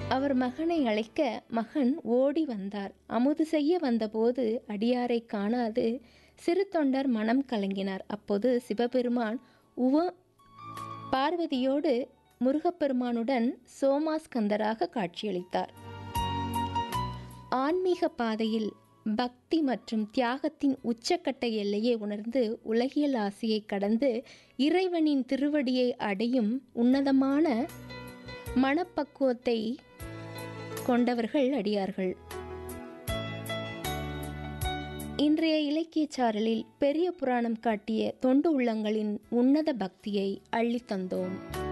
அவர் மகனை அழைக்க மகன் ஓடி வந்தார் அமுது செய்ய வந்தபோது அடியாரை காணாது சிறு தொண்டர் மனம் கலங்கினார் அப்போது சிவபெருமான் உவ பார்வதியோடு முருகப்பெருமானுடன் சோமாஸ்கந்தராக காட்சியளித்தார் ஆன்மீக பாதையில் பக்தி மற்றும் தியாகத்தின் உச்சக்கட்ட எல்லையை உணர்ந்து உலகியல் ஆசையை கடந்து இறைவனின் திருவடியை அடையும் உன்னதமான மனப்பக்குவத்தை கொண்டவர்கள் அடியார்கள் இன்றைய இலக்கியச் சாரலில் பெரிய புராணம் காட்டிய தொண்டு உள்ளங்களின் உன்னத பக்தியை அள்ளித் தந்தோம்